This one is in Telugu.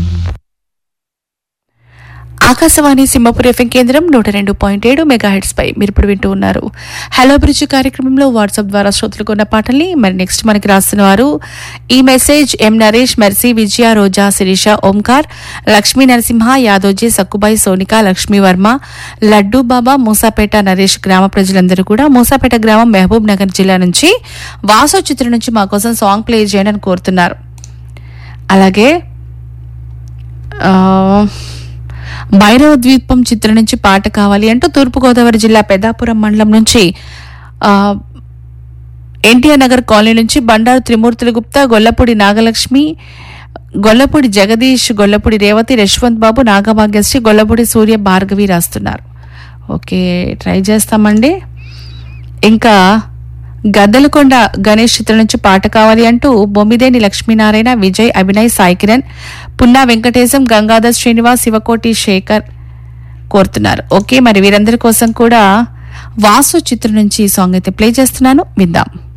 ఆకాశవాణి సింహపురి ఎఫ్ఎం కేంద్రం నూట రెండు పాయింట్ ఏడు మెగా హెడ్స్ పై మీరు ఇప్పుడు వింటూ ఉన్నారు హలో బ్రిడ్జ్ కార్యక్రమంలో వాట్సాప్ ద్వారా శ్రోతలకు ఉన్న పాటల్ని మరి నెక్స్ట్ మనకి రాస్తున్న వారు ఈ message M Naresh Mercy Vijaya Roja Sirisha Omkar Lakshmi Narasimha Yadoji Sakkubai Sonika Lakshmi Varma Laddu Baba Moosapet Naresh గ్రామ ప్రజలందరూ కూడా మూసాపేట గ్రామం మహబూబ్ నగర్ జిల్లా నుంచి వాసో చిత్రం నుంచి మా కోసం సాంగ్ ప్లే చేయండి అని కోరుతున్నారు అలాగే ఆ, భైరవ ద్వీపం చిత్రం నుంచి పాట కావాలి అంటూ తూర్పుగోదావరి జిల్లా పెద్దాపురం మండలం నుంచి ఆ, ఎన్టీఆర్ నగర్ కాలనీ నుంచి బండారు త్రిమూర్తుల గుప్తా గొల్లపూడి నాగలక్ష్మి గొల్లపూడి జగదీష్ గొల్లపూడి రేవతి యశ్వంత్ బాబు నాగభాగ్యశ్రీ గొల్లపూడి సూర్య భార్గవి రాస్తున్నారు ఓకే ట్రై చేస్తామండి ఇంకా గద్దలకొండ గణేష్ చిత్రం నుంచి పాట కావాలి అంటూ బొమ్మిదేని లక్ష్మీనారాయణ విజయ్ అభినయ్ సాయి కిరణ్ పున్నా వెంకటేశం గంగాధర్ శ్రీనివాస్ శివకోటి శేఖర్ కోరుతున్నారు ఓకే మరి వీరందరి కోసం కూడా వాసు చిత్రం నుంచి ఈ సాంగ్ అయితే ప్లే చేస్తున్నాను విందాం